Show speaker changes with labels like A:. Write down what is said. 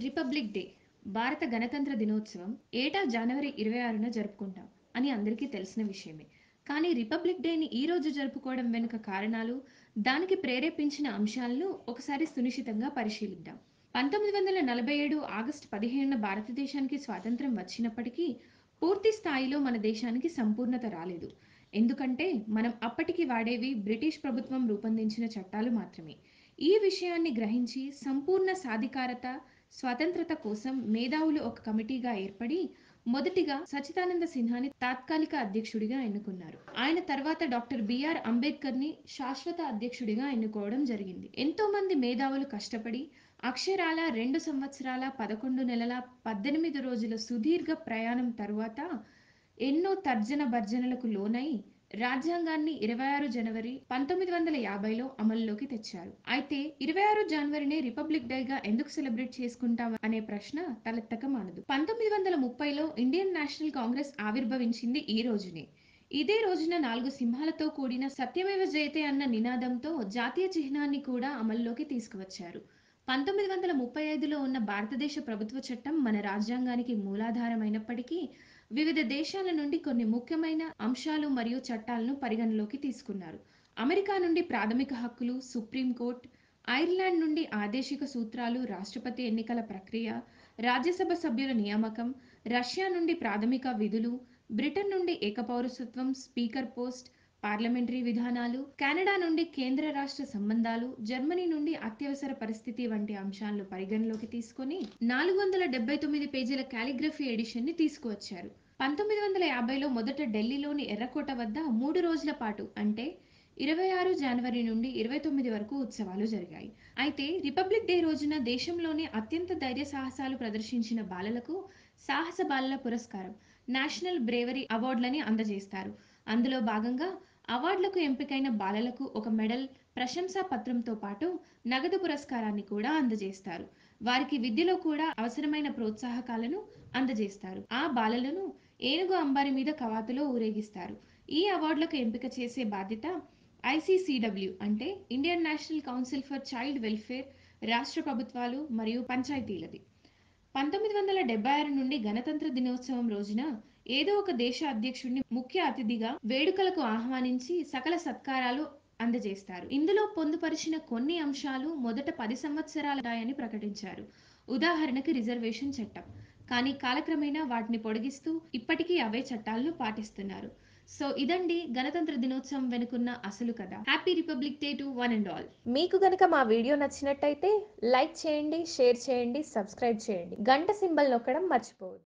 A: republic day భారత గణతంత్ర దినోత్సవం ఏటా జనవరి ఇరవై ఆరున జరుపుకుంటాం అని అందరికీ తెలిసిన విషయమే కానీ రిపబ్లిక్ డేని ఈ రోజు జరుపుకోవడం వెనుక కారణాలు దానికి ప్రేరేపించిన అంశాలను ఒకసారి సునిశ్చితంగా పరిశీలిద్దాం పంతొమ్మిది వందల నలభై ఏడు ఆగస్టు పదిహేనున భారతదేశానికి స్వాతంత్రం వచ్చినప్పటికీ పూర్తి స్థాయిలో మన దేశానికి సంపూర్ణత రాలేదు ఎందుకంటే మనం అప్పటికి వాడేవి బ్రిటిష్ ప్రభుత్వం రూపొందించిన చట్టాలు మాత్రమే ఈ విషయాన్ని గ్రహించి సంపూర్ణ సాధికారత స్వతంత్రత కోసం మేధావులు ఒక కమిటీగా ఏర్పడి మొదటిగా సచిదానంద సిన్హాని తాత్కాలిక అధ్యక్షుడిగా ఎన్నుకున్నారు ఆయన తర్వాత డాక్టర్ బిఆర్ అంబేద్కర్ ని శాశ్వత అధ్యక్షుడిగా ఎన్నుకోవడం జరిగింది ఎంతో మంది మేధావులు కష్టపడి అక్షరాల రెండు సంవత్సరాల పదకొండు నెలల పద్దెనిమిది రోజుల సుదీర్ఘ ప్రయాణం తరువాత ఎన్నో తర్జన భర్జనలకు లోనై రాజ్యాంగాన్ని ఇరవై ఆరు జనవరి పంతొమ్మిది వందల యాభైలో అమల్లోకి తెచ్చారు అయితే ఇరవై ఆరు జనవరిని రిపబ్లిక్ డేగా ఎందుకు సెలబ్రేట్ చేసుకుంటాం అనే ప్రశ్న తలెత్తక మానదు పంతొమ్మిది వందల ముప్పైలో ఇండియన్ నేషనల్ కాంగ్రెస్ ఆవిర్భవించింది ఈ రోజునే ఇదే రోజున నాలుగు సింహాలతో కూడిన సత్యమేవ జయతే అన్న నినాదంతో జాతీయ చిహ్నాన్ని కూడా అమల్లోకి తీసుకువచ్చారు పంతొమ్మిది వందల ముప్పై ఐదులో ఉన్న భారతదేశ ప్రభుత్వ చట్టం మన రాజ్యాంగానికి మూలాధారమైనప్పటికీ వివిధ దేశాల నుండి కొన్ని ముఖ్యమైన అంశాలు మరియు చట్టాలను పరిగణలోకి తీసుకున్నారు అమెరికా నుండి ప్రాథమిక హక్కులు సుప్రీంకోర్టు ఐర్లాండ్ నుండి ఆదేశిక సూత్రాలు రాష్ట్రపతి ఎన్నికల ప్రక్రియ రాజ్యసభ సభ్యుల నియామకం రష్యా నుండి ప్రాథమిక విధులు బ్రిటన్ నుండి ఏకపౌరసత్వం స్పీకర్ పోస్ట్ పార్లమెంటరీ విధానాలు కెనడా నుండి కేంద్ర రాష్ట్ర సంబంధాలు జర్మనీ నుండి అత్యవసర పరిస్థితి వంటి అంశాలను పరిగణలోకి తీసుకొని నాలుగు వందల డెబ్బై తొమ్మిది పేజీల కాలిగ్రఫీ ఎడిషన్ ని తీసుకువచ్చారు పంతొమ్మిది వందల యాభైలో మొదట ఢిల్లీలోని ఎర్రకోట వద్ద మూడు రోజుల పాటు అంటే ఇరవై ఆరు జనవరి నుండి ఇరవై తొమ్మిది వరకు ఉత్సవాలు జరిగాయి అయితే రిపబ్లిక్ డే రోజున దేశంలోనే అత్యంత ధైర్య సాహసాలు ప్రదర్శించిన బాలలకు సాహస బాలల పురస్కారం నేషనల్ బ్రేవరీ అవార్డులని అందజేస్తారు అందులో భాగంగా అవార్డులకు ఎంపికైన బాలలకు ఒక మెడల్ ప్రశంసా పత్రంతో పాటు నగదు పురస్కారాన్ని కూడా అందజేస్తారు వారికి విద్యలో కూడా అవసరమైన ప్రోత్సాహకాలను అందజేస్తారు ఆ బాలలను ఏనుగు అంబారి మీద కవాతులో ఊరేగిస్తారు ఈ అవార్డులకు ఎంపిక చేసే బాధ్యత ఐసీసీడబ్ల్యూ అంటే Indian National Council for Child Welfare రాష్ట్ర ప్రభుత్వాలు మరియు పంచాయతీలది పంతొమ్మిది వందల డెబ్బై ఆరు నుండి గణతంత్ర దినోత్సవం రోజున ఏదో ఒక దేశ అధ్యక్షుడిని ముఖ్య అతిథిగా వేడుకలకు ఆహ్వానించి సకల సత్కారాలు అందజేస్తారు ఇందులో పొందుపరిచిన కొన్ని అంశాలు మొదట పది సంవత్సరాలని ప్రకటించారు ఉదాహరణకి రిజర్వేషన్ చట్టం కానీ కాలక్రమేణా వాటిని పొడిగిస్తూ ఇప్పటికీ అవే చట్టాలను పాటిస్తున్నారు సో ఇదండి గణతంత్ర దినోత్సవం వెనుకున్న అసలు కథ happy Republic Day to one and all
B: మీకు గనక మా వీడియో నచ్చినట్టయితే లైక్ చేయండి షేర్ చేయండి సబ్స్క్రైబ్ చేయండి గంట సింబల్ నొక్కడం మర్చిపోవద్దు